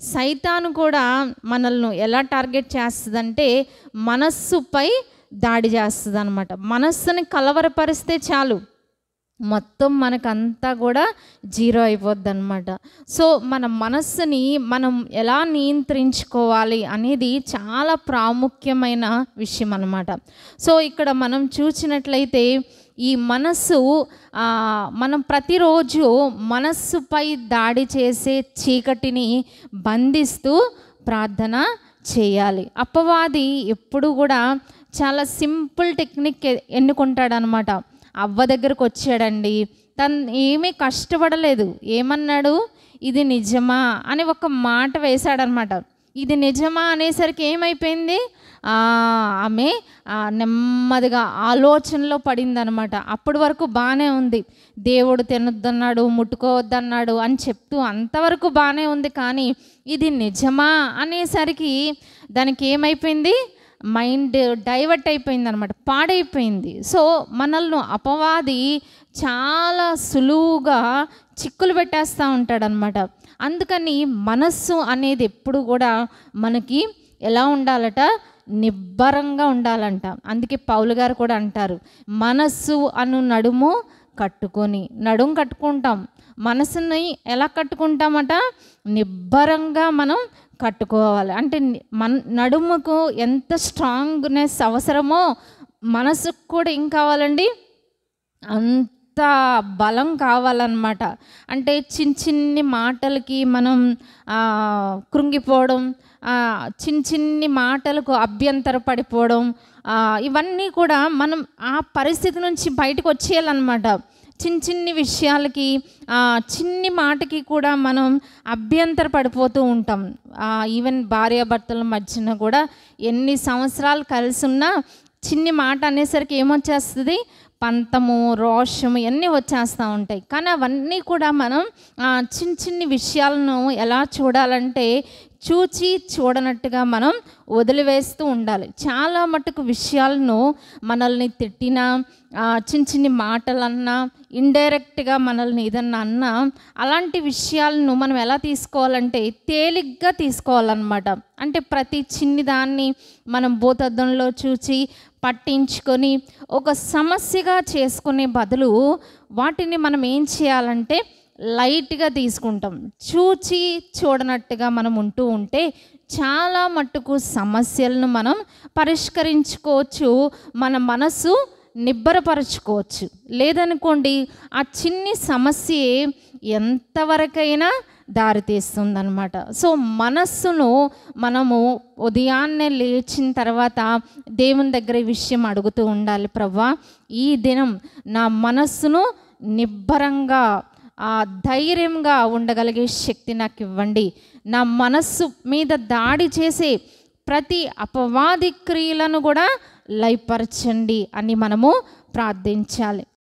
సైతాను కూడా మనల్ని ఎలా టార్గెట్ చేస్తుందంటే మనస్సుపై దాడి చేస్తుంది అనమాట మనస్సుని కలవరపరిస్తే చాలు మొత్తం మనకంతా కూడా జీరో అయిపోద్ది అనమాట సో మన మనస్సుని మనం ఎలా నియంత్రించుకోవాలి అనేది చాలా ప్రాముఖ్యమైన విషయం అనమాట సో ఇక్కడ మనం చూసినట్లయితే ఈ మనస్సు ఆ, మనం ప్రతిరోజు మనస్సుపై దాడి చేసే చీకటిని బంధిస్తూ ప్రార్థన చేయాలి అపవాది ఎప్పుడు కూడా చాలా సింపుల్ టెక్నిక్ ఎ- ఎన్నుకుంటాడనమాట అవ్వ దగ్గరకు వచ్చాడండి తను ఏమీ కష్టపడలేదు ఏమన్నాడు ఇది నిజమా అని ఒక మాట వేశాడనమాట ఇది నిజమా అనేసరికి ఏమైపోయింది ఆ, ఆమె ఆ, నెమ్మదిగా ఆలోచనలో పడిందనమాట అప్పటి వరకు బాగానే ఉంది దేవుడు తినొద్దన్నాడు ముట్టుకోవద్దన్నాడు అని చెప్తూ అంతవరకు బాగానే ఉంది కానీ ఇది నిజమా అనేసరికి దానికి ఏమైపోయింది మైండ్ డైవర్ట్ అయిపోయింది అనమాట పాడైపోయింది సో మనల్ని అపవాది చాలా సులువుగా చిక్కులు పెట్టేస్తూ ఉంటాడనమాట అందుకని మనస్సు అనేది ఎప్పుడు కూడా మనకి ఎలా ఉండాలట నిబ్బరంగా ఉండాలంట అందుకే పౌలు గారు కూడా అంటారు మనస్సు అను నడుము కట్టుకొని నడుము కట్టుకుంటాం మనసుని ఎలా కట్టుకుంటామట నిబ్బరంగా మనం కట్టుకోవాలి అంటే ని- మన నడుముకు ఎంత స్ట్రాంగ్నెస్ అవసరమో మనసుకు కూడా ఏం కావాలండి అంత బలం కావాలన్నమాట అంటే చిన్న చిన్ని మాటలకి మనం ఆ, కృంగిపోవడం ఆ, చిన్న చిన్ని మాటలకు అభ్యంతర పడిపోవడం ఆ, ఇవన్నీ కూడా మనం ఆ పరిస్థితి నుంచి బయటకు వచ్చేయాలన్నమాట చిన్న చిన్ని విషయాలకి ఆ, చిన్ని మాటకి కూడా మనం అభ్యంతర పడిపోతూ ఉంటాం ఆ, ఈవెన్ భార్యాభర్తల మధ్యన కూడా ఎన్ని సంవత్సరాలు కలిసి ఉన్నా చిన్ని మాట అనేసరికి ఏమొచ్చేస్తుంది పంతము రోషము ఇవన్నీ వచ్చేస్తూ ఉంటాయి కానీ అవన్నీ కూడా మనం ఆ, చిన్న చిన్ని విషయాలను ఎలా చూడాలంటే చూచి చూడనట్టుగా మనం వదిలివేస్తూ ఉండాలి చాలా మటుకు విషయాలను మనల్ని తిట్టినా ఆ, చిన్న చిన్ని మాటలన్నా ఇండైరెక్ట్గా మనల్ని ఏదన్నా అన్నా అలాంటి విషయాలను మనం ఎలా తీసుకోవాలంటే తేలిగ్గా తీసుకోవాలన్నమాట అంటే ప్రతి చిన్ని దాన్ని మనం భూతద్దంలో చూచి పట్టించుకొని ఒక సమస్యగా చేసుకునే బదులు వాటిని మనం ఏం చేయాలంటే లైట్గా తీసుకుంటాం చూచి చూడనట్టుగా మనం ఉంటూ ఉంటే చాలా మట్టుకు సమస్యలను మనం పరిష్కరించుకోవచ్చు మన మనసు నిబ్బరపరచుకోవచ్చు లేదనుకోండి ఆ చిన్ని సమస్యే ఎంతవరకైనా దారితీస్తుందన్నమాట సో మనస్సును మనము ఉదయాన్నే లేచిన తర్వాత దేవుని దగ్గర ఈ విషయం అడుగుతూ ఉండాలి ప్రవ్వా ఈ దినం నా మనస్సును నిబ్బరంగా ఆ ధైర్యంగా ఉండగలిగే శక్తి నాకు ఇవ్వండి నా మనస్సు మీద దాడి చేసే ప్రతి అపవాది క్రియలను కూడా లయపరచండి అని మనము ప్రార్థించాలి